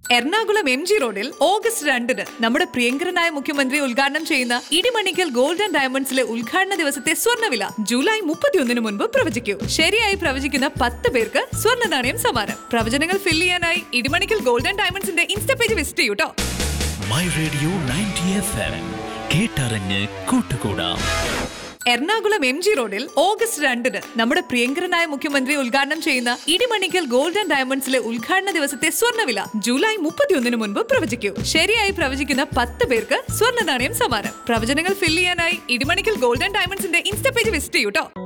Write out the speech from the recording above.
Ernakulam M G റോഡിൽ August രണ്ടിന് നമ്മുടെ പ്രിയങ്കരനായ മുഖ്യമന്ത്രി ഉദ്ഘാടനം ചെയ്യുന്ന ഇടിമണിക്കൽ ഗോൾഡ് ആൻഡ് ഡയമണ്ട്സിലെ ഉദ്ഘാടന ദിവസത്തെ സ്വർണ്ണവില ജൂലൈ മുപ്പത്തിയൊന്നിന് മുൻപ് പ്രവചിക്കൂ ശരിയായി പ്രവചിക്കുന്ന പത്ത് പേർക്ക് സ്വർണ്ണ നാണയം സമ്മാനം പ്രവചനങ്ങൾ ഫിൽ ചെയ്യാനായി ഇടിമണിക്കൽ ഗോൾഡ് ആൻഡ് ഡയമണ്ട്സിന്റെ ഇൻസ്റ്റ പേജ് വിസിറ്റ് ചെയ്യൂ ട്ടോ. My radio ninety F M കേട്ടറിഞ്ഞ് കൂട്ടുകൂടാം എറണാകുളം എം ജി റോഡിൽ ഓഗസ്റ്റ് രണ്ടിന് നമ്മുടെ പ്രിയങ്കരനായ മുഖ്യമന്ത്രി ഉദ്ഘാടനം ചെയ്യുന്ന ഇടിമണിക്കൽ ഗോൾഡ് ആൻഡ് ഡയമണ്ട്സിലെ ഉദ്ഘാടന ദിവസത്തെ സ്വർണ്ണവില ജൂലൈ മുപ്പത്തിയൊന്നിന് മുൻപ് പ്രവചിക്കൂ ശരിയായി പ്രവചിക്കുന്ന പത്ത് പേർക്ക് സ്വർണ്ണ നാണയം സമ്മാനം പ്രവചനങ്ങൾ ഫിൽ ചെയ്യാനായി ഇടിമണിക്കൽ ഗോൾഡ് ആൻഡ് ഡയമണ്ട്സിന്റെ ഇൻസ്റ്റ പേജ് വിസിറ്റ് ചെയ്യൂ ട്ടോ.